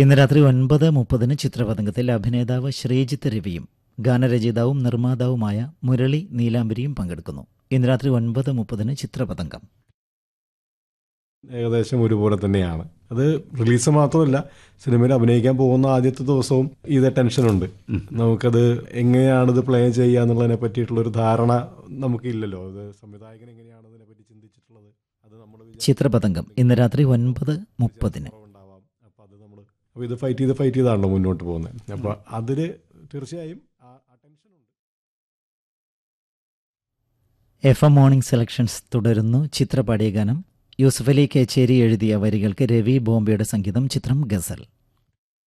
ഇന്ന് രാത്രി ഒൻപത് മുപ്പതിന് ചിത്രപതംഗത്തിൽ അഭിനേതാവ് ശ്രീജിത്ത് രവിയും ഗാനരചയിതാവും നിർമ്മാതാവുമായ മുരളി നീലാംബരിയും പങ്കെടുക്കുന്നു ഇന്ന് രാത്രി ഒൻപത് മുപ്പതിന് ചിത്രപതംഗം ഏകദേശം ഒരുപോലെ തന്നെയാണ് അത് റിലീസ് മാത്രമല്ല സിനിമയിൽ അഭിനയിക്കാൻ പോകുന്ന ആദ്യത്തെ ദിവസവും ഇതേ ടെൻഷനുണ്ട് നമുക്കത് എങ്ങനെയാണിത് പ്ലേ ചെയ്യുക എന്നുള്ളതിനെ പറ്റിയിട്ടുള്ള ഒരു ധാരണ നമുക്കില്ലല്ലോ അത് സംവിധായകൻ എങ്ങനെയാണ് ഇതിനെ പറ്റി ചിന്തിച്ചിട്ടുള്ളത് അത് നമ്മൾ ചിത്രപതംഗം ഇന്ന് രാത്രി ഒൻപത് മുപ്പതിന് ഉണ്ടാവാം അപ്പോൾ അത് നമ്മൾ അപ്പോൾ ഇത് ഫൈറ്റ് ചെയ്ത് ഫൈറ്റ് ചെയ്താണല്ലോ മുന്നോട്ട് പോകുന്നത് അപ്പോൾ അതിൽ തീർച്ചയായും ആ ആ ടെൻഷനുണ്ട് എഫ് എം മോർണിംഗ് സെലക്ഷൻസ് തുടരുന്നു ചിത്രപാടിയ ഗാനം യൂസഫ് അലി കേച്ചേരി എഴുതിയ വരികൾക്ക് രവി ബോംബെയുടെ സംഗീതം ചിത്രം ഗസൽ